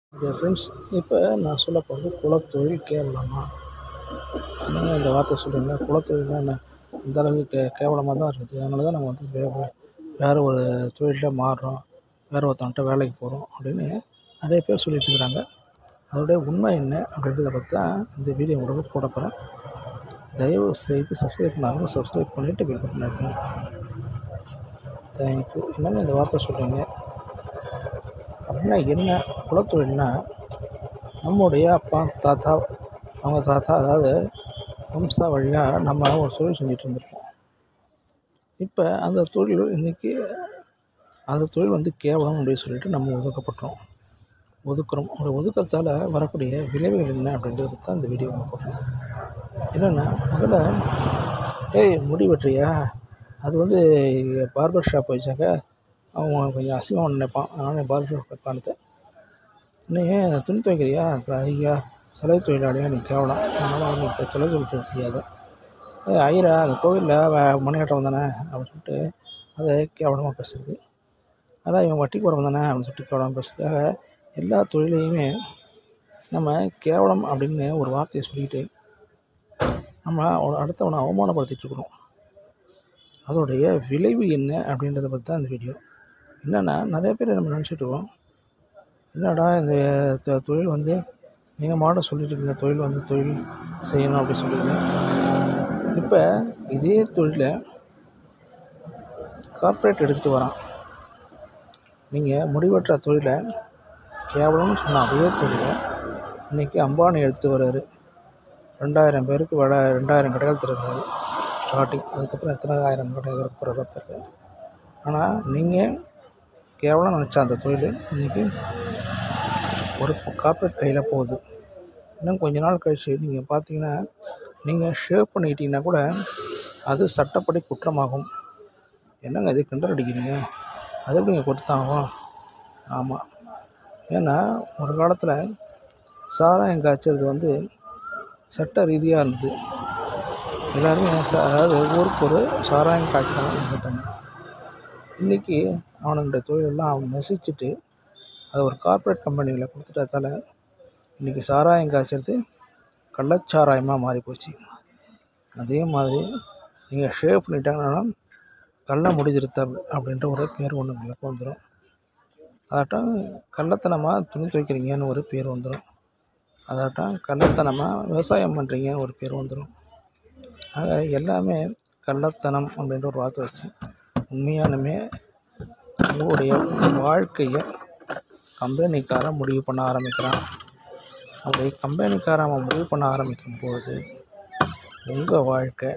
Okay friends இப்போ நான் சொல்ல போகிறது குலத்தொழில் கேவலமா என்னங்க இந்த வார்த்தை சொல்கிறீங்களா குலத்தொழில்னா என்ன இந்த அளவுக்கு கே கேவலமாக தான் இருக்குது அதனால தான் நம்ம வந்து வே வே- வேறு ஒரு தொழிலில் மாறுறோம் வேறு ஒருத்தவன்கிட்ட வேலைக்கு போகிறோம் அப்படின்னு நிறைய பேர் சொல்லிட்டு இருக்கிறாங்க அதோடைய உண்மை என்ன அப்படின்றத பற்றி தான் இந்த வீடியோ உங்களுக்கு போட போகிறேன் தயவு செய்து சப்ஸ்கிரைப் பண்ணாங்க சப்ஸ்கிரைப் பண்ணிவிட்டு பில் பட்டன் எடுத்துங்க தேங்க்யூ என்னங்க இந்த வார்த்தை சொல்கிறீங்க அப்படின்னா என்ன குலத்தொழில்னா நம்முடைய அப்பா தாத்தா அவங்க தாத்தா அதாவது வம்சா வழியாக நம்ம ஒரு தொழில் செஞ்சுட்டு இருந்திருப்போம் இப்போ அந்த தொழில் இன்றைக்கி அந்த தொழில் வந்து கேவலம் அப்படின்னு சொல்லிட்டு நம்ம ஒதுக்கப்பட்டோம் ஒதுக்குறோம் அப்படி ஒதுக்கத்தால் வரக்கூடிய விளைவுகள் என்ன அப்படின்றத பற்றி தான் இந்த வீடியோ நான் போடுறேன் என்னென்னா முதல்ல ஏய் முடி வெட்டுறியா அது வந்து பார்பர் ஷாப் வச்சாக்க அவன் கொஞ்சம் அசிங்கமாக நினைப்பான் அதனால் பார்பர் ஷாப் வைப்பான்ட்டு நீ துணி துவைக்கிறியா ஐயா சிலை தொழிலாளியா நீ கேவலம் அதனால் நீ இப்போ சிலை தொழில் செய்யாத ஏய் ஐயரா அந்த கோவிலில் மணியாட்டம் வந்தானே அப்படின்னு சொல்லிட்டு அதை கேவலமாக பேசுறது அதான் இவன் வட்டிக்கு வரவன் தானே அப்படின்னு சொல்லிட்டு கேவலமாக பேசுறது ஆக எல்லா தொழிலையுமே நம்ம கேவலம் அப்படின்னு ஒரு வார்த்தையை சொல்லிட்டு நம்ம அவ- அடுத்தவனை அவமானப்படுத்திட்டு இருக்கிறோம் அதோடைய விளைவு என்ன அப்படின்றத பற்றி தான் இந்த வீடியோ என்னென்னா நிறைய பேர் நம்ம நினச்சிட்டு இருக்கோம் என்னடா இந்த தொ- தொழில் வந்து நீங்கள் மாட சொல்லிட்டு இருக்க தொழில் வந்து தொழில் செய்யணும் அப்படி சொல்லிட்டு இப்போ இதே தொழிலை கார்ப்பரேட் எடுத்துகிட்டு வரான் நீங்கள் முடிவற்ற தொழிலை கேவலம்னு சொன்ன அதே தொழிலை இன்றைக்கி அம்பானி எடுத்துகிட்டு வர்றாரு ரெண்டாயிரம் பேருக்கு வட ரெண்டாயிரம் கடைகள் திறக்கிறாரு ஸ்டார்டிங் அதுக்கப்புறம் எத்தனை ஆயிரம் கடைகள் போகிறதா தெரியல ஆனால் நீங்கள் கேவலம் நினச்ச அந்த தொழில் இன்றைக்கி ஒரு கார்ப்பரேட் கையில் போகுது இன்னும் கொஞ்ச நாள் கழிச்சு நீங்கள் பார்த்தீங்கன்னா நீங்கள் ஷேவ் பண்ணிக்கிட்டீங்கன்னா கூட அது சட்டப்படி குற்றமாகும் என்னங்க இது கிண்டல் அடிக்கிறீங்க அது எப்படிங்க கொடுத்தாகும் ஆமாம் ஏன்னா ஒரு காலத்தில் சாராயம் காய்ச்சறது வந்து சட்ட ரீதியாக இருந்தது எல்லாருமே ச அதாவது ஊருக்கு ஒரு சாராயம் காய்ச்சலாம் இருந்துட்டாங்க இன்றைக்கி அவனுடைய தொழிலெல்லாம் அவன் நெசிச்சுட்டு அதை ஒரு கார்ப்பரேட் கம்பெனியில் கொடுத்துட்டதால இன்றைக்கி சாராயம் காய்ச்சறது கள்ளச்சாராயமாக மாறி போச்சு அதே மாதிரி நீங்கள் ஷேவ் பண்ணிட்டாங்கன்னா கள்ள முடிதிருத்தல் அப்படின்ற ஒரு பேர் ஒன்று உங்களுக்கு வந்துடும் அதாட்டம் கள்ளத்தனமாக துணி துவைக்கிறீங்கன்னு ஒரு பேர் வந்துடும் அதாட்டம் கள்ளத்தனமாக விவசாயம் பண்ணுறீங்கன்னு ஒரு பேர் வந்துடும் ஆக எல்லாமே கள்ளத்தனம் அப்படின்ற ஒரு வார்த்தை வச்சு உண்மையானுமே உங்களுடைய வாழ்க்கையை கம்பெனிக்காரன் முடிவு பண்ண ஆரம்பிக்கிறான் அப்படி கம்பெனிக்காரன் அவன் முடிவு பண்ண ஆரம்பிக்கும் போது உங்கள் வாழ்க்கை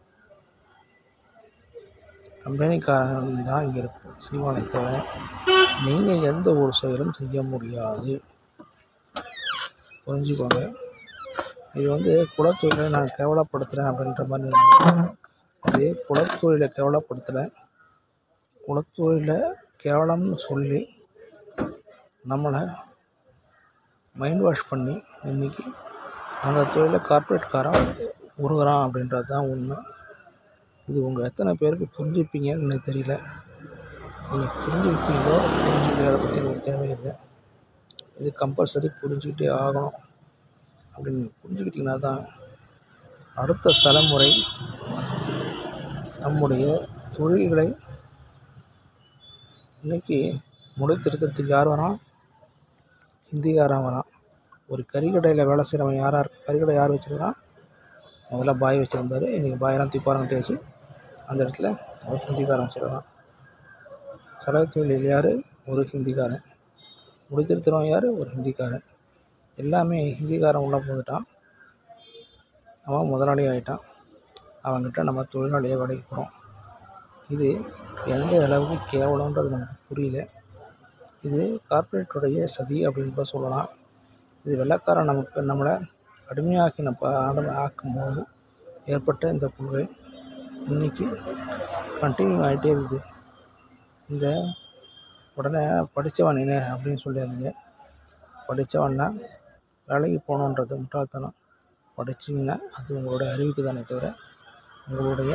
கம்பெனிக்காரன் தான் இங்கே இருக்கும் செய்வானே தவிர நீங்கள் எந்த ஒரு செயலும் செய்ய முடியாது புரிஞ்சுக்கோங்க இது வந்து குலத்தொழிலை நான் கேவலப்படுத்துகிறேன் அப்படின்ற மாதிரி நினைக்காதீங்க. இது குலத்தொழிலை கேவலப்படுத்தலை குலத்தொழிலை கேவலம்னு சொல்லி நம்மளை மைண்ட் வாஷ் பண்ணி இன்றைக்கி அந்த தொழிலை கார்ப்பரேட்காரன் உருகுறான் அப்படின்றது தான் உண்மை இது உங்கள் எத்தனை பேருக்கு புரிஞ்சுப்பீங்கன்னு எனக்கு தெரியல நீங்கள் புரிஞ்சுப்பீங்களோ புரிஞ்சுக்க அதை பற்றி எனக்கு தேவையில்லை இது கம்பல்சரி புரிஞ்சுக்கிட்டே ஆகணும் அப்படின்னு புரிஞ்சுக்கிட்டிங்கன்னா தான் அடுத்த தலைமுறை நம்முடைய தொழில்களை இன்னைக்கு முடி திருத்தத்துக்கு யார் வரான் ஹிந்திக்காரன் வரான் ஒரு கறிக்கடையில் வேலை செய்கிறவன் யாராக இருக்கு கறிக்கடை யார் வச்சுருக்கான் முதல்ல பாய் வச்சுருந்தாரு இன்றைக்கி பாயெல்லாம் தூப்பாரம் வச்சு அந்த இடத்துல ஒரு ஹிந்திக்காரன் வச்சுருக்கான் சலவை தொழில் யார் ஒரு ஹிந்திக்காரன் முடி திருத்துறவன் யார் ஒரு ஹிந்திக்காரன் எல்லாமே ஹிந்திக்காரன் உள்ளே போந்துட்டான் அவன் முதலாளி ஆகிட்டான் அவன்கிட்ட நம்ம தொழிலாளியை வேலைக்கு போகிறோம் இது எந்த அளவுக்கு கேவலன்றது நமக்கு புரியல இது கார்ப்பரேட்டுடைய சதி அப்படின்னு கூட சொல்லலாம் இது வெள்ளைக்காரன் நமக்கு நம்மளை அடிமையாக்கி நம்ம அடிமை ஆக்கும்போது ஏற்பட்ட இந்த கொள்கை இன்றைக்கி கண்டினியூ ஆகிட்டே இருக்குது இந்த உடனே படித்தவன் நீ அப்படின்னு சொல்லியிருந்தீங்க படித்தவன்னா வேலைக்கு போகணுன்றது முட்டாள்தனம் படிச்சிங்கன்னா அது உங்களோட அறிவுக்கு தானே தவிர உங்களுடைய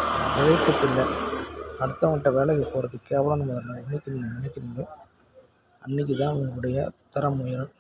உழைப்புக்கு இல்லை அடுத்தவன்கிட்ட வேலைக்கு போகிறது கேவலம் முதல்ல என்னைக்கு நீங்கள் நினைக்கிறீங்க அன்றைக்கி தான் உங்களுடைய தரம் உயரும்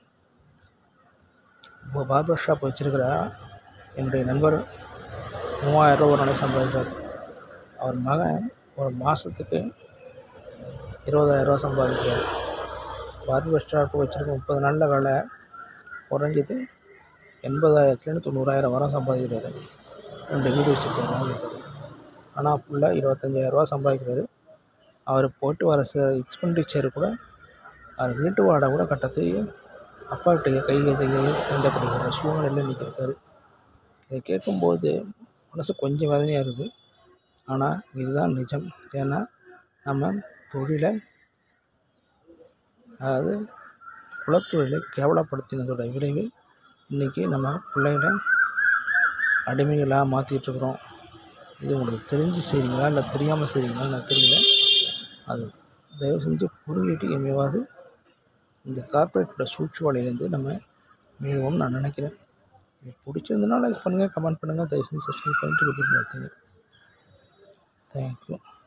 இப்போ பார்பர் ஷாப் வச்சுருக்கிற என்னுடைய நண்பர் மூவாயிரரூவா ஒரு நாளைக்கு சம்பாதிக்கிறார் அவர் மகன் ஒரு மாதத்துக்கு இருபதாயிரரூவா சம்பாதிக்கிறார் பார்பர் ஷாப் வச்சுருக்க முப்பது நாளில் வேலை குறைஞ்சது எண்பதாயிரத்துலேருந்து தொண்ணூறாயிரம் வரை சம்பாதிக்கிறாரு ரெண்டு வீடு வச்சுருக்காரு வாங்கியிருக்காரு ஆனால் ஃபுல்லாக இருபத்தஞ்சாயிரரூவா சம்பாதிக்கிறாரு அவர் போட்டு வர ச எக்ஸ்பெண்டிச்சர் கூட அவர் வீட்டு வாடகை கூட கட்டத்துக்கு அப்பாக்கிட்ட கை ஏந்தப்படுகிற சூழ்நிலையில் நிற்கிறாரு இதை கேட்கும்போது மனசு கொஞ்சம் வேதனையாக இருக்குது ஆனால் இதுதான் நிஜம் ஏன்னா நம்ம தொழிலை அதாவது குலத்தொழிலை கேவலப்படுத்தினதோட விளைவு இன்றைக்கி நம்ம பிள்ளைகளை அடிமைகளாக மாற்றிட்டுருக்குறோம் இது உங்களுக்கு தெரிஞ்சு செய்கிறீங்களா இல்லை தெரியாமல் செய்கிறீங்களா எனக்கு தெரியல அது தயவு செஞ்சு புரிஞ்சுட்டு இனிமேவாது இந்த கார்ப்பரேட்டோட சூழ்ச்சி வலையிலேருந்து நம்ம மீளுவோம்னு நான் நினைக்கிறேன் இது பிடிச்சிருந்தனால லைக் பண்ணுங்கள் கமெண்ட் பண்ணுங்கள் தயவு செஞ்சு சப்ஸ்கிரைப் பண்ணிட்டு ரிப்பீட் நடத்துங்க தேங்க்யூ